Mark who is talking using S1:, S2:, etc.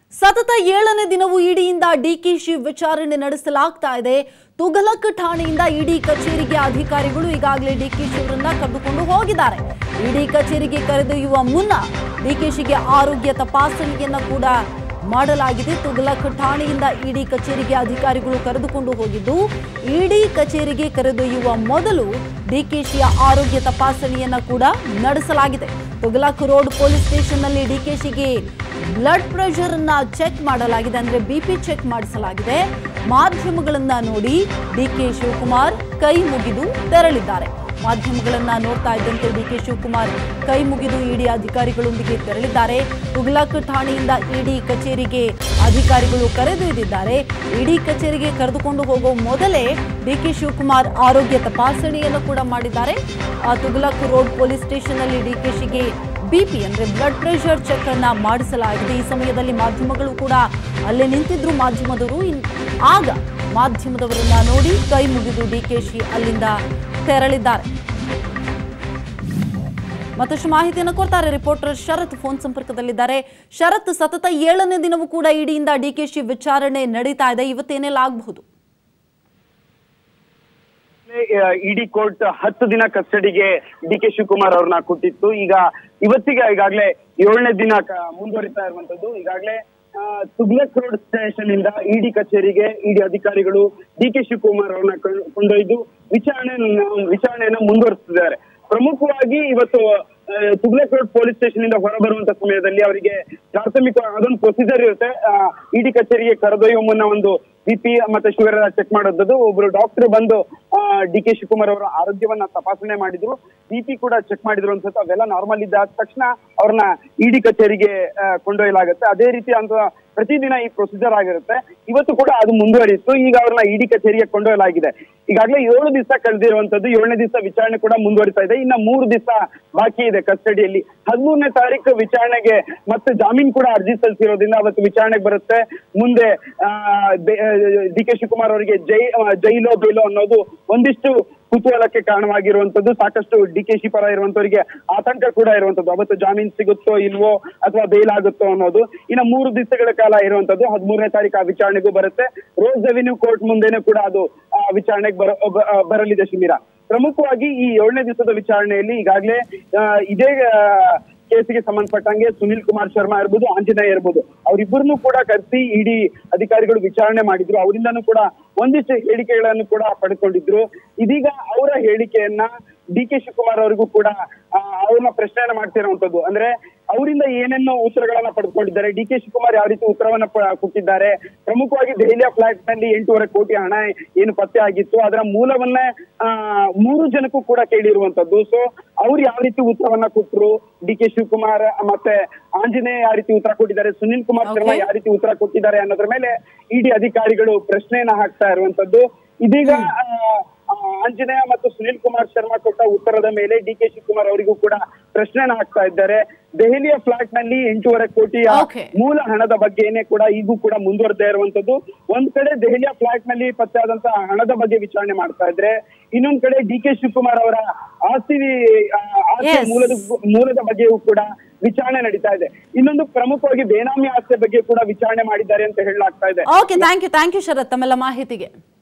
S1: ಸತತ ಏಳನೇ ದಿನವೂ ಇಡಿಯಿಂದ ಡಿಕೆಶಿ ವಿಚಾರಣೆ ನಡೆಸಲಾಗ್ತಾ ಇದೆ ತುಘಲಕ್ ಠಾಣೆಯಿಂದ ಇಡಿ ಕಚೇರಿಗೆ ಅಧಿಕಾರಿಗಳು ಈಗಾಗಲೇ ಡಿಕೆಶಿ ಅವರನ್ನ ಕರೆದುಕೊಂಡು ಹೋಗಿದ್ದಾರೆ ಇಡಿ ಕಚೇರಿಗೆ ಕರೆದೊಯ್ಯುವ ಮುನ್ನ ಡಿಕೆಶಿಗೆ ಆರೋಗ್ಯ ತಪಾಸಣೆಯನ್ನ ಕೂಡ ಮಾಡಲಾಗಿದೆ ತುಘಲಕ್ ಠಾಣೆಯಿಂದ ಇಡಿ ಕಚೇರಿಗೆ ಅಧಿಕಾರಿಗಳು ಕರೆದುಕೊಂಡು ಹೋಗಿದ್ದು ಇಡಿ ಕಚೇರಿಗೆ ಕರೆದೊಯ್ಯುವ ಮೊದಲು ಡಿಕೆಶಿಯ ಆರೋಗ್ಯ ತಪಾಸಣೆಯನ್ನ ಕೂಡ ನಡೆಸಲಾಗಿದೆ ತುಘಲಕ್ ರೋಡ್ ಪೊಲೀಸ್ ಸ್ಟೇಷನ್ನಲ್ಲಿ ಡಿಕೆಶಿಗೆ ಬ್ಲಡ್ ಪ್ರೆಷರ್ ಅನ್ನ ಚೆಕ್ ಮಾಡಲಾಗಿದೆ ಅಂದ್ರೆ ಬಿಪಿ ಚೆಕ್ ಮಾಡಿಸಲಾಗಿದೆ ಮಾಧ್ಯಮಗಳನ್ನ ನೋಡಿ ಡಿಕೆ ಶಿವಕುಮಾರ್ ಕೈ ಮುಗಿದು ತೆರಳಿದ್ದಾರೆ ಮಾಧ್ಯಮಗಳನ್ನ ನೋಡ್ತಾ ಇದ್ದಂತೆ ಡಿಕೆ ಶಿವಕುಮಾರ್ ಕೈ ಮುಗಿದು ಇಡಿ ಅಧಿಕಾರಿಗಳೊಂದಿಗೆ ತೆರಳಿದ್ದಾರೆ ತುಗ್ಲಕ್ ಠಾಣೆಯಿಂದ ಇಡಿ ಕಚೇರಿಗೆ ಅಧಿಕಾರಿಗಳು ಕರೆದೊಯ್ದಿದ್ದಾರೆ ಇಡಿ ಕಚೇರಿಗೆ ಕರೆದುಕೊಂಡು ಹೋಗೋ ಮೊದಲೇ ಡಿಕೆ ಶಿವಕುಮಾರ್ ಆರೋಗ್ಯ ತಪಾಸಣೆಯನ್ನು ಕೂಡ ಮಾಡಿದ್ದಾರೆ ಆ ತುಗ್ಲಕ್ ರೋಡ್ ಪೊಲೀಸ್ ಸ್ಟೇಷನ್ ಅಲ್ಲಿ ಡಿಕೆಶಿಗೆ ಬಿಪಿ ಅಂದ್ರೆ ಬ್ಲಡ್ ಪ್ರೆಷರ್ ಚೆಕ್ ಅನ್ನ ಮಾಡಿಸಲಾಗಿದೆ ಈ ಸಮಯದಲ್ಲಿ ಮಾಧ್ಯಮಗಳು ಕೂಡ ಅಲ್ಲೇ ನಿಂತಿದ್ರು ಮಾಧ್ಯಮದವರು ಇನ್- ಆಗ ಮಾಧ್ಯಮದವರನ್ನ ನೋಡಿ ಕೈ ಮುಗಿದು ಡಿಕೆಶಿ ಅಲ್ಲಿಂದ ತೆರಳಿದ್ದಾರೆ ಮತ್ತಷ್ಟು ಮಾಹಿತಿಯನ್ನು ಕೊಡ್ತಾರೆ ರಿಪೋರ್ಟರ್ ಶರತ್ ಫೋನ್ ಸಂಪರ್ಕದಲ್ಲಿದ್ದಾರೆ ಶರತ್ ಸತತ ಏಳನೇ ದಿನವೂ ಕೂಡ ಇಡಿಯಿಂದ ಡಿಕೆಶಿ ವಿಚಾರಣೆ ನಡೀತಾ ಇದೆ ಇವತ್ತೇನೆಲ್ಲ ಆಗಬಹುದು
S2: ಇಡಿ ಕೋರ್ಟ್ ಹತ್ತು ದಿನ ಕಸ್ಟಡಿಗೆ ಡಿ ಕೆ ಶಿವಕುಮಾರ್ ಅವ್ರನ್ನ ಕೊಟ್ಟಿತ್ತು ಈಗ ಇವತ್ತಿಗೆ ಈಗಾಗಲೇ ಏಳನೇ ದಿನ ಕ- ಮುಂದುವರಿತಾ ಇರುವಂತದ್ದು ಈಗಾಗಲೇ ಆ, ತುಗ್ಲಕ್ ರೋಡ್ ಸ್ಟೇಷನ್ ಇಂದ ಇಡಿ ಕಚೇರಿಗೆ ಇಡಿ ಅಧಿಕಾರಿಗಳು ಡಿ ಕೆ ಶಿವಕುಮಾರ್ ಅವ್ರನ್ನ ಕೊಂಡ್- ಕೊಂಡೊಯ್ದು ವಿಚಾರಣೆ ವಿಚಾರಣೆಯನ್ನ ಮುಂದುವರಿಸಿದ್ದಾರೆ ಪ್ರಮುಖವಾಗಿ ಇವತ್ತು ಆ, ತುಗ್ಲಕ್ ರೋಡ್ ಪೊಲೀಸ್ ಸ್ಟೇಷನ್ ಇಂದ ಹೊರಬರುವಂತ ಸಮಯದಲ್ಲಿ ಅವರಿಗೆ ಪ್ರಾಥಮಿಕ ಅದೊಂದು ಪ್ರೊಸೀಜರ್ ಇರುತ್ತೆ ಇಡಿ ಕಚೇರಿಗೆ ಕರೆದೊಯ್ಯುವ ಮುನ್ನ ಒಂದು ಬಿಪಿ ಮತ್ತೆ ಶುಗರ್ ಎಲ್ಲ ಚೆಕ್ ಮಾಡೋದದ್ದು ಒಬ್ರು ಡಾಕ್ಟರ್ ಬಂದು ಡಿ ಕೆ ಶಿವಕುಮಾರ್ ಅವರ ಆರೋಗ್ಯವನ್ನ ತಪಾಸಣೆ ಮಾಡಿದ್ರು ಬಿಪಿ ಕೂಡ ಚೆಕ್ ಮಾಡಿದ್ರು ಅನ್ಸುತ್ತೆ ಅವೆಲ್ಲ ನಾರ್ಮಲ್ ಇದ್ದ ತಕ್ಷಣ ಅವ್ರನ್ನ ಇಡಿ ಕಚೇರಿಗೆ ಆ, ಕೊಂಡೊಯ್ಯಲಾಗುತ್ತೆ ಅದೇ ರೀತಿ ಅಂತ ಪ್ರತಿದಿನ ಈ ಪ್ರೊಸೀಜರ್ ಆಗಿರುತ್ತೆ ಇವತ್ತು ಕೂಡ ಅದು ಮುಂದುವರಿಯಿತು ಈಗ ಅವ್ರನ್ನ ಇಡಿ ಕಚೇರಿಗೆ ಕೊಂಡೊಯ್ಯಲಾಗಿದೆ ಈಗಾಗಲೇ ಏಳು ದಿವಸ ಕಳೆದಿರುವಂತದ್ದು ಏಳನೇ ದಿವಸ ವಿಚಾರಣೆ ಕೂಡ ಮುಂದುವರಿತಾ ಇದೆ ಇನ್ನ ಮೂರು ದಿವಸ ಬಾಕಿ ಇದೆ ಕಸ್ಟಡಿಯಲ್ಲಿ ಹದಿಮೂರನೇ ತಾರೀಕು ವಿಚಾರಣೆಗೆ ಮತ್ತೆ ಜಾಮೀನ್ ಕೂಡ ಅರ್ಜಿ ಸಲ್ಲಿಸಿರೋದ್ರಿಂದ ಅವತ್ತು ವಿಚಾರಣೆಗೆ ಬರುತ್ತೆ ಮುಂದೆ ಡಿ ಕೆ ಶಿವಕುಮಾರ್ ಅವರಿಗೆ ಜೈ ಆ, ಜೈಲೋ ಬೇಲೋ ಅನ್ನೋದು ಒಂದಿಷ್ಟು ಕುತೂಹಲಕ್ಕೆ ಕಾರಣವಾಗಿರುವಂತದ್ದು ಸಾಕಷ್ಟು ಡಿ ಕೆ ಶಿ ಪರ ಇರುವಂತವರಿಗೆ ಆತಂಕ ಕೂಡ ಇರುವಂತದ್ದು ಅವತ್ತು ಜಾಮೀನ್ ಸಿಗುತ್ತೋ ಇಲ್ವೋ ಅಥವಾ ಬೇಲ್ ಆಗುತ್ತೋ ಅನ್ನೋದು ಇನ್ನು ಮೂರು ದಿವಸಗಳ ಕಾಲ ಇರುವಂತದ್ದು ಹದಿಮೂರನೇ ತಾರೀಕು ಆ ವಿಚಾರಣೆಗೂ ಬರುತ್ತೆ ರೋಸ್ ರೆವಿನ್ಯೂ ಕೋರ್ಟ್ ಮುಂದೆನೂ ಕೂಡ ಅದು ಆ, ವಿಚಾರಣೆಗೆ ಬರ ಬ- ಆ, ಬರಲಿದೆ ಶಿಮಿರ ಪ್ರಮುಖವಾಗಿ ಈ ಏಳನೇ ದಿವಸದ ವಿಚಾರಣೆಯಲ್ಲಿ ಈಗಾಗಲೇ ಆ, ಇದೇ ಆ, ಕೇಸಿಗೆ ಸಂಬಂಧಪಟ್ಟಂಗೆ ಸುನಿಲ್ ಕುಮಾರ್ ಶರ್ಮಾ ಇರ್ಬೋದು ಆಂಜನೇಯ ಇರ್ಬೋದು ಅವರಿಬ್ಬರನ್ನು ಕೂಡ ಕರೆಸಿ ಇಡಿ ಅಧಿಕಾರಿಗಳು ವಿಚಾರಣೆ ಮಾಡಿದ್ರು ಅವರಿಂದನೂ ಕೂಡ ಒಂದಿಷ್ಟು ಹೇಳಿಕೆಗಳನ್ನು ಕೂಡ ಪಡೆದುಕೊಂಡಿದ್ರು ಇದೀಗ ಅವರ ಹೇಳಿಕೆಯನ್ನ ಡಿ ಕೆ ಶಿವಕುಮಾರ್ ಅವರಿಗೂ ಕೂಡ ಆ, ಅವ್ರನ್ನ ಪ್ರಶ್ನೆಯನ್ನ ಮಾಡ್ತಿರುವಂತದ್ದು ಅಂದ್ರೆ ಅವರಿಂದ ಏನೇನೋ ಉತ್ತರಗಳನ್ನ ಪಡೆದುಕೊಂಡಿದ್ದಾರೆ ಡಿ ಕೆ ಶಿವಕುಮಾರ್ ಯಾವ ರೀತಿ ಉತ್ತರವನ್ನ ಪ- ಕೊಟ್ಟಿದ್ದಾರೆ ಪ್ರಮುಖವಾಗಿ ದೆಹಲಿಯ ಫ್ಲಾಟ್ ನಲ್ಲಿ ಎಂಟೂವರೆ ಕೋಟಿ ಹಣ ಏನು ಪತ್ತೆ ಆಗಿತ್ತು ಅದರ ಮೂಲವನ್ನೇ ಆ, ಮೂರು ಜನಕ್ಕೂ ಕೂಡ ಕೇಳಿರುವಂತದ್ದು ಸೊ ಅವ್ರು ಯಾವ ರೀತಿ ಉತ್ತರವನ್ನ ಕೊಟ್ಟರು ಡಿ ಕೆ ಶಿವಕುಮಾರ್ ಮತ್ತೆ ಆಂಜನೇಯ ಯಾವ ರೀತಿ ಉತ್ತರ ಕೊಟ್ಟಿದ್ದಾರೆ ಸುನಿಲ್ ಕುಮಾರ್ ಶರ್ಮಾ
S1: Okay.
S2: ಯಾವ ರೀತಿ ಉತ್ತರ ಕೊಟ್ಟಿದ್ದಾರೆ ಅನ್ನೋದ್ರ ಮೇಲೆ ಇಡಿ ಅಧಿಕಾರಿಗಳು ಪ್ರಶ್ನೆಯನ್ನ ಹಾಕ್ತಾ ಇರುವಂತದ್ದು ಇದೀಗ ಆ, ಆ, ಆಂಜನೇಯ ಮತ್ತು ಸುನಿಲ್ ಕುಮಾರ್ ಶರ್ಮಾ ಕೊಟ್ಟ ಉತ್ತರದ ಮೇಲೆ ಡಿ ಕೆ ಶಿವಕುಮಾರ್ ಅವರಿಗೂ ಕೂಡ ಪ್ರಶ್ನೆಯನ್ನ ಹಾಕ್ತಾ ಇದ್ದಾರೆ ದೆಹಲಿಯ ಫ್ಲಾಟ್ ನಲ್ಲಿ ಎಂಟೂವರೆ ಕೋಟಿಯ
S1: Okay.
S2: ಮೂಲ ಹಣದ ಬಗ್ಗೆನೇ ಕೂಡ ಈಗೂ ಕೂಡ ಮುಂದುವರೆದೇ ಇರುವಂತದ್ದು ಒಂದ್ ಕಡೆ ದೆಹಲಿಯ ಫ್ಲಾಟ್ ನಲ್ಲಿ ಪತ್ತೆ ಆದಂತಹ ಹಣದ ಬಗ್ಗೆ ವಿಚಾರಣೆ ಮಾಡ್ತಾ ಇದ್ರೆ ಇನ್ನೊಂದ್ ಕಡೆ ಡಿ ಕೆ ಶಿವಕುಮಾರ್ ಅವರ ಆಸ್ತಿ ಆ, ಆಸ್ತಿಯ
S1: Yes.
S2: ಮೂಲದ ಮೂಲದ ಬಗ್ಗೆಯೂ ಕೂಡ ವಿಚಾರಣೆ ನಡೀತಾ ಇದೆ ಇನ್ನೊಂದು ಪ್ರಮುಖವಾಗಿ ಬೇನಾಮಿ ಆಸ್ತಿ ಬಗ್ಗೆ ಕೂಡ ವಿಚಾರಣೆ ಮಾಡಿದ್ದಾರೆ ಅಂತ ಹೇಳಲಾಗ್ತಾ ಇದೆ
S1: okay thank you thank you Sharath ತಮ್ಮೆಲ್ಲ ಮಾಹಿತಿಗೆ